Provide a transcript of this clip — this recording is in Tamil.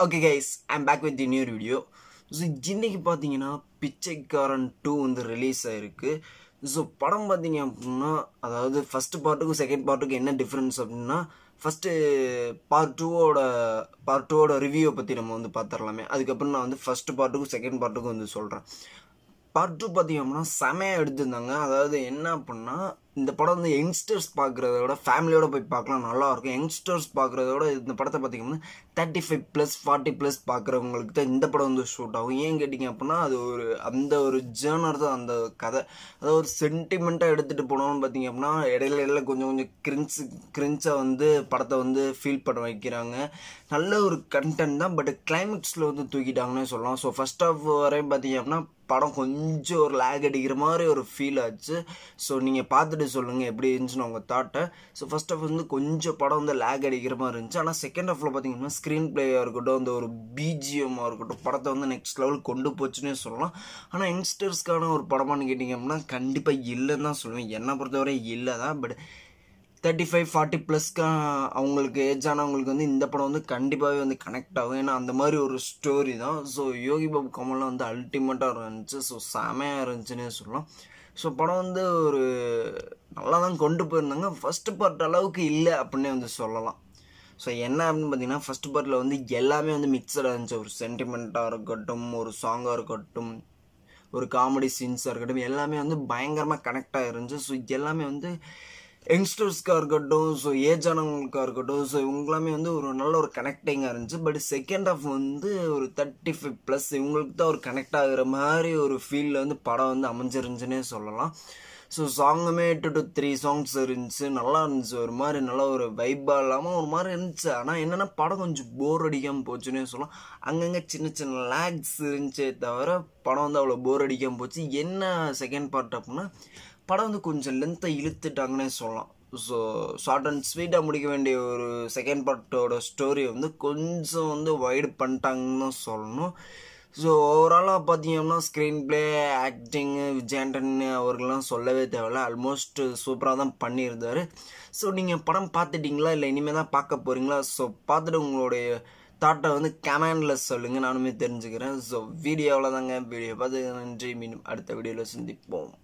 okay guys I'm back with new video so இன்னைக்கு பார்த்தீங்கன்னா பிச்சைக்காரன் டூ வந்து ரிலீஸ் ஆயிருக்கு ஸோ படம் பார்த்தீங்க அப்படின்னா அதாவது ஃபஸ்ட் பார்ட்டுக்கும் செகண்ட் பார்ட்டுக்கும் என்ன டிஃப்ரென்ஸ் அப்படின்னா ஃபஸ்ட்டு பார்ட் டூவோட பார்ட் டூவோட ரிவ்யூவை பற்றி நம்ம வந்து பார்த்துடலாமே அதுக்கப்புறம் நான் வந்து ஃபஸ்ட்டு பார்ட்டுக்கும் செகண்ட் பார்ட்டுக்கும் வந்து சொல்கிறேன் பார்ட் டூ பார்த்தீங்க அப்படின்னா செமையாக எடுத்திருந்தாங்க அதாவது என்ன அப்படின்னா இந்த படம் வந்து யங்ஸ்டர்ஸ் பார்க்குறத விட ஃபேமிலியோட போய் பார்க்கலாம் நல்லாயிருக்கும் யங்ஸ்டர்ஸ் பார்க்குறத விட இந்த படத்தை பார்த்தீங்கன்னா thirty five plus forty plus பார்க்குறவங்களுக்கு தான் இந்த படம் வந்து ஷூட் ஆகும் ஏன் கேட்டிங்க அப்படின்னா அது ஒரு அந்த ஒரு ஜேர்னர் தான் அந்த கதை அதாவது ஒரு சென்டிமெண்ட்டாக எடுத்துகிட்டு போனோம்னு பார்த்தீங்க அப்படின்னா இடையில இடையில கொஞ்சம் கொஞ்சம் கிரின்ஸ் கிரின்ஸை வந்து படத்தை வந்து ஃபீல் பண்ண வைக்கிறாங்க நல்ல ஒரு கண்டென்ட் தான் பட் கிளைமேக்ஸில் வந்து தூக்கிட்டாங்கன்னே சொல்லலாம் ஸோ ஃபஸ்ட் ஆஃப் வரையும் பார்த்தீங்க அப்படின்னா படம் கொஞ்சம் ஒரு லேக் அடிக்கிற மாதிரி ஒரு ஃபீல் ஆச்சு ஸோ நீங்கள் பார்த்துட்டு சொல்லுங்கள் எப்படி இருந்துச்சுன்னு உங்கள் தாட்டை ஸோ ஃபஸ்ட் ஆஃப் வந்து கொஞ்சம் படம் வந்து லேக் அடிக்கிற மாதிரி இருந்துச்சு ஆனால் செகண்ட் ஹாஃபில் பார்த்தீங்கன்னா ஸ்க்ரீன் பிளேயாக இருக்கட்டும் அந்த ஒரு பிஜிஎம்மாக இருக்கட்டும் படத்தை வந்து நெக்ஸ்ட் லெவல் கொண்டு போச்சுன்னே சொல்லலாம் ஆனால் யங்ஸ்டர்ஸ்க்கான ஒரு படமானு கேட்டிங்க அப்படின்னா கண்டிப்பாக இல்லைன்னு தான் சொல்லுவேன் என்னை பொறுத்தவரை இல்லை தான் பட் தேர்ட்டி ஃபைவ் ஃபார்ட்டி ப்ளஸ்க்கு அவங்களுக்கு ஏஜ் ஆனவங்களுக்கு வந்து இந்த படம் வந்து கண்டிப்பாகவே வந்து கனெக்ட் ஆகும் ஏன்னா அந்த மாதிரி ஒரு ஸ்டோரி தான் ஸோ யோகி பாபு கமல்லாம் வந்து அல்டிமேட்டாக இருந்துச்சு ஸோ செமையாக இருந்துச்சுன்னே சொல்லலாம் ஸோ படம் வந்து ஒரு நல்லா தான் கொண்டு போயிருந்தாங்க ஃபஸ்ட்டு பார்ட் அளவுக்கு இல்லை அப்படின்னே வந்து சொல்லலாம் ஸோ என்ன அப்படின்னு பார்த்தீங்கன்னா ஃபஸ்ட் பார்ட்டில் வந்து எல்லாமே வந்து மிக்சடாக இருந்துச்சு ஒரு சென்டிமெண்ட்டாக இருக்கட்டும் ஒரு சாங்காக இருக்கட்டும் ஒரு காமெடி சீன்ஸாக இருக்கட்டும் எல்லாமே வந்து பயங்கரமாக கனெக்டாக இருந்துச்சு ஸோ எல்லாமே வந்து யங்ஸ்டர்ஸ்க்காக இருக்கட்டும் ஸோ ஏஜ் ஆனவங்களுக்காக இருக்கட்டும் ஸோ இவங்களாமே வந்து ஒரு நல்ல ஒரு கனெக்டிங்காக இருந்துச்சு பட் செகண்ட் ஆஃப் வந்து ஒரு தேர்ட்டி ஃபைவ் ப்ளஸ் இவங்களுக்கு தான் ஒரு கனெக்ட் ஆகுற மாதிரி ஒரு ஃபீலில் வந்து படம் வந்து அமைஞ்சிருந்துச்சுன்னே சொல்லலாம் ஸோ சாங்குமே டூ டு த்ரீ சாங்ஸ் இருந்துச்சு நல்லா இருந்துச்சு ஒரு மாதிரி நல்ல ஒரு வைப்பாக இல்லாமல் ஒரு மாதிரி இருந்துச்சு ஆனால் என்னென்னா படம் கொஞ்சம் போர் அடிக்காமல் போச்சுன்னே சொல்லலாம் அங்கங்கே சின்ன சின்ன லேக்ஸ் இருந்துச்சே தவிர படம் வந்து அவ்வளோ போர் அடிக்காமல் போச்சு என்ன செகண்ட் பார்ட் அப்படின்னா படம் வந்து கொஞ்சம் லென்த்தை இழுத்துட்டாங்கன்னே சொல்லலாம் ஸோ ஷார்ட் அண்ட் ஸ்வீட்டாக முடிக்க வேண்டிய ஒரு செகண்ட் பார்ட்டோட ஸ்டோரி வந்து கொஞ்சம் வந்து வைடு பண்ணிட்டாங்கன்னு தான் சொல்லணும் ஸோ ஓவராலாக பார்த்தீங்கன்னா ஸ்க்ரீன் பிளே ஆக்டிங்கு விஜயாண்டன் அவர்கள்லாம் சொல்லவே தேவையில்ல ஆல்மோஸ்ட் சூப்பராக தான் பண்ணியிருந்தார் ஸோ நீங்கள் படம் பார்த்துட்டிங்களா இல்லை இனிமேல் தான் பார்க்க போகிறீங்களா ஸோ பார்த்துட்டு உங்களுடைய தாட்டை வந்து கமெண்டில் சொல்லுங்கள் நானுமே தெரிஞ்சுக்கிறேன் ஸோ வீடியோவில் தாங்க வீடியோ பார்த்து நன்றி மீண்டும் அடுத்த வீடியோவில் சந்திப்போம்